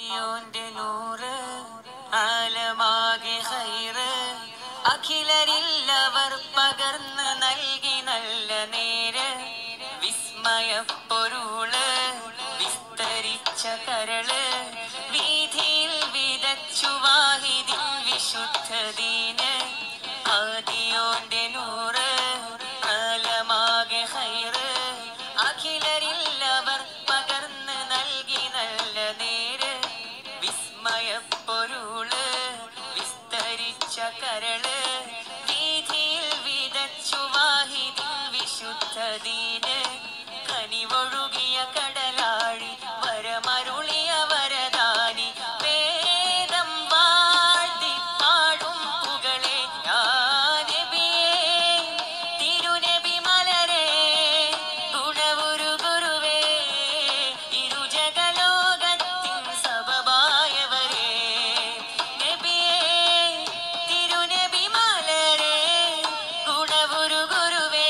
ആദിയോന്റെ നൂറ് ആലമാകെ ഹൈറ് അഖിലരില്ലവർ പകർന്ന് നൽകി നല്ല നേര് വിസ്മയപ്പൊരുള് വിസ്തരിച്ച കരള് വീതിയിൽ വിതച്ചു വാഹിദിൻ വിശുദ്ധദീന് ആദിയോന്റെ നൂറ് ആലമാകെ ഹൈറ് അഖിലരില്ലവർ പകർന്ന് നൽകി നല്ല നേര് വിസ്മയപ്പൊരുള് വിസ്തരിച്ച കരള് വീതിയിൽ വിതച്ചു വാഹിദിൻ വിശുദ്ധദീന് കനിവൊഴുകിയ കടലാഴി വരമരുളിയ വരദാനി വേദം വാഴ്ത്തി പാടും പുകളെ യാ നബിയേ തിരുനബി മലരേ ഗുണവുരു ഗുരുവേ ഇരുജഗലോകത്തിൻ സബബായവരേ നബിയേ തിരുനബി മലരേ ഗുണവുരു ഗുരുവേ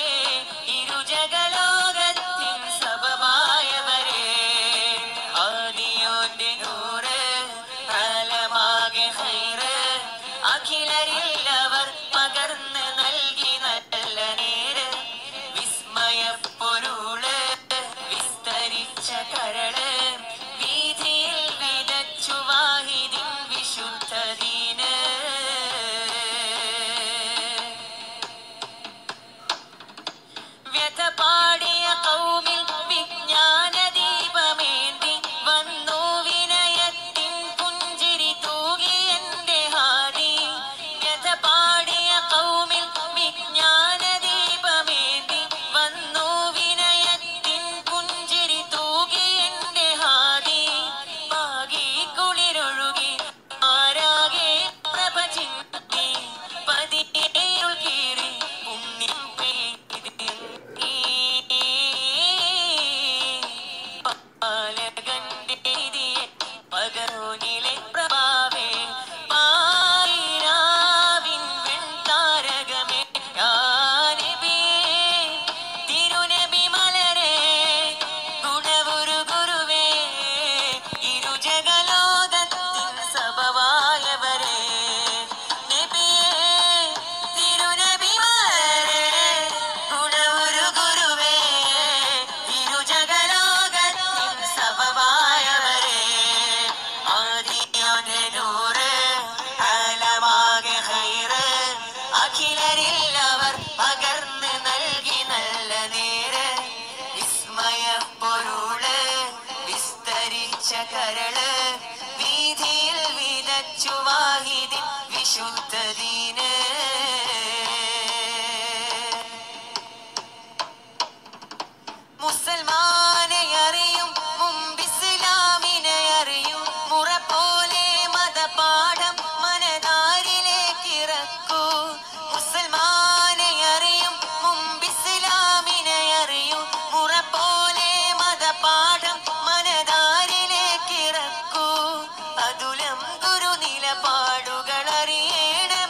ഇരുജഗലോകത്തിൻ സബബായവരേ ആദിയോന്റെ നൂറ് ആലമാകെ ഹൈറ് അഖിലരില്ലവർ പകർന്ന് നൽകി നല്ല നേര് വിസ്മയപ്പൊരുള് വിസ്തരിച്ച കരള് വീതിയിൽ വിതച്ചു വാഹിദിൻ വിശുദ്ധദീന് വ്യഥ പാടിയ കൗമിൽ വിജ്ഞാന ദീപമേന്തി വന്നു വിനയത്തിൻ പുഞ്ചിരി തൂകി എന്റെ ഹാദി വ്യഥ പാടിയ കൗമിൽ വിജ്ഞാന ദീപമേന്തി വന്നു വിനയത്തിൻ പുഞ്ചിരി തൂകി എന്റെ ഹാദി പാകി കുളിരൊഴുകി ആരാകെ പ്രഭ ചിന്തി പതിയേരുൾ കീറി പുണ്യം പെയ്തി പാലകന്റെ പകരോനിലെ പ്രഭാവേ പായിരാവിൻ വെൺതാരകമേ യാനബിയേ തിരുനബി മലരേ ഗുണവുരു ഗുരുവേ ഇരുജഗലോകത്തിൻ സഭവായവരേ നബിയേ തിരുനബി മലരേ ഗുണവുരു ഗുരുവേ ഇരുജഗലോകത്തിൻ സഭവായവരേ ആദിയോന്റെ നൂറ് ആലമാകെ ഹൈറ് അഖിലരില്ലവർ പകർന്ന് നൽകി നല്ല നേര് വിസ്മയപ്പൊരുള് വിസ്തരിച്ച കരള് വീതിയിൽ വിതച്ചു വാഹിദിൻ വിശുദ്ധദീന് മുസൽമാനെ അറിയും മുമ്പിസ്ലാമിനെ അറിയും മുറ പോലെ മതപാഠം മനതാരിലേക്ക് ഇറക്കൂ മുസൽമാനെ അറിയും മുമ്പിസ്ലാമിനെ അറിയും മുറ പോലെ മതപാഠം മനതാരിലേക്ക് ഇറക്കൂ അതുലം ഗുരു നിലപാടുകൾ അറിയണ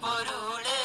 പൊരുള്